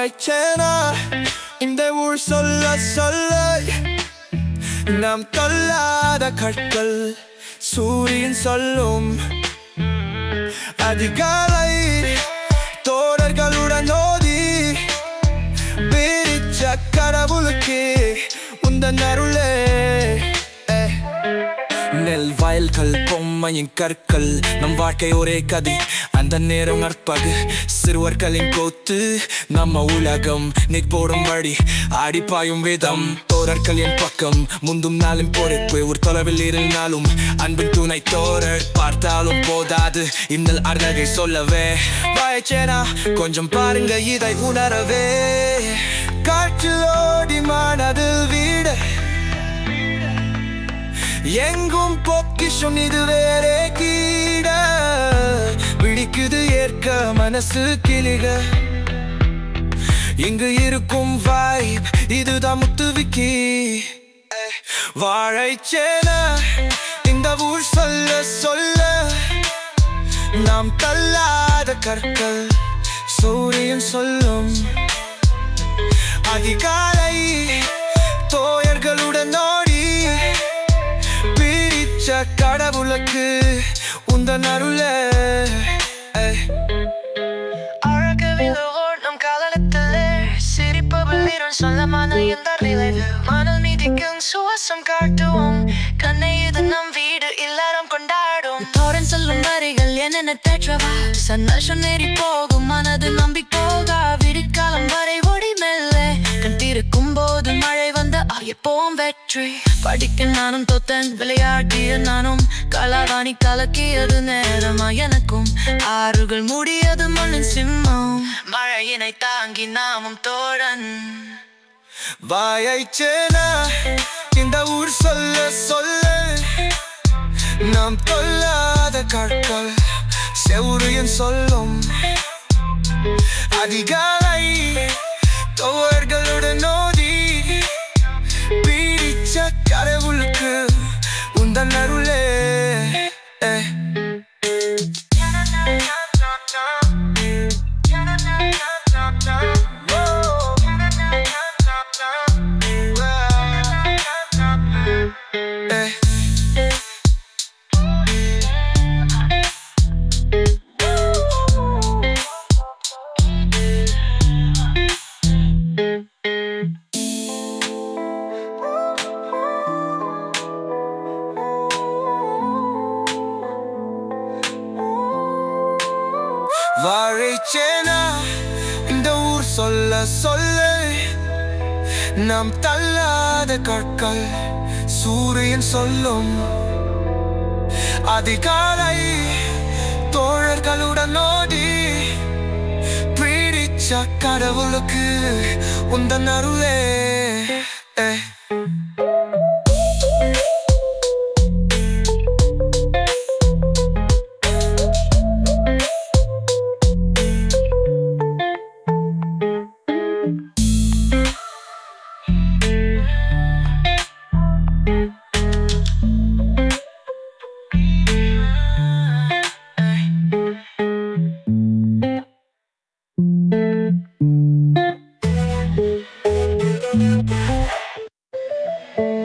வாழைச்சேனா இந்த ஊர் சொல்ல சொல்ல நாம் தொல்லாத கற்கள் சூரியன் சொல்லும் அதிகாலை தோழர்களுடன் ஓதி பிரிச்ச கடவுளுக்கு உந்தன் அருளே eh. நெல் வயல்கள் பொம்மையின் கற்கள் நம் வாழ்க்கை ஒரே கதை அந்த நேரம் நற்பகு சிறுவர்களின் கோத்து நம்ம உலகம் நிற்போடும் வழி ஆடிப்பாயும் வேதம் தோழர்களின் பக்கம் முந்தும் நாளும் பொறுப்பு ஒரு தொலைவில் இருந்தாலும் அன்பின் துணை தோழர் பார்த்தாலும் போதாது இன்னல் அருகை சொல்லவே வாய்ச்சேனா கொஞ்சம் பாருங்க இதை உணரவே காற்றிலோடி மனதில் வீடு எங்கும் பொக்கிஷம் இது வேறே கீட பிடிக்குது ஏற்க மனசு கிளிக இங்கு இருக்கும் வைப் இதுதான் முத்துவிக்கி வாழைச்சேன இந்த ஊர் சொல்ல சொல்ல நாம் தள்ளாத கற்கள் சூரியன் சொல்லும் அதிகாலை தோயர்களுடன் ஓடி பிரிச்ச கடவுளுக்கு உந்தன் அருளே அழகவில்லோர் நம் காலத்திலே சிரிப்பவளிரும் சொல்லமான இந்த நிலைவு மணல் மீதிக்கும் சுவாசம் காட்டுவோம் கண்ணை இது நம் வீடு எல்லாரும் கொண்டாடும் தோரன் சொல்லும் வரிகள் என்னென்ன தேற்றவா சந்தோஷம் நேரி போகும் மனது நம்பி போகா விடிக்காலம் வரை ஓடி மெல்ல கண்டிருக்கும் போது மழை வந்த எப்போவும் வெற்றி படிக்க நானும் தோத்தன் விளையாடிய நானும் கலாவாணி கலக்கியது நேரமா எனக்கும் ஆறுகள் மூடியது மண்ணின் சிம்மம் மழையினை தாங்கி நாமும் தோழன் வாழைச்சேன இந்த ஊர் சொல்ல சொல்ல நாம் தொல்லாத கற்கள் செவுரியன் சொல்லும் அதிகாலை தோழர்களுடன் ஓதி பிரிச்ச கடவுளுக்கு உந்தன் அருளே eh. Eh. வாழைச்சேனா இந்த ஊர் சொல்ல சொல்ல நாம் தள்ளாத கற்கள் சூரியன் சொல்லும் அதிகாலை தோழர்களுடன் ஓடி பிடிச்ச கடவுளுக்கு உந்தன் அருளே eh.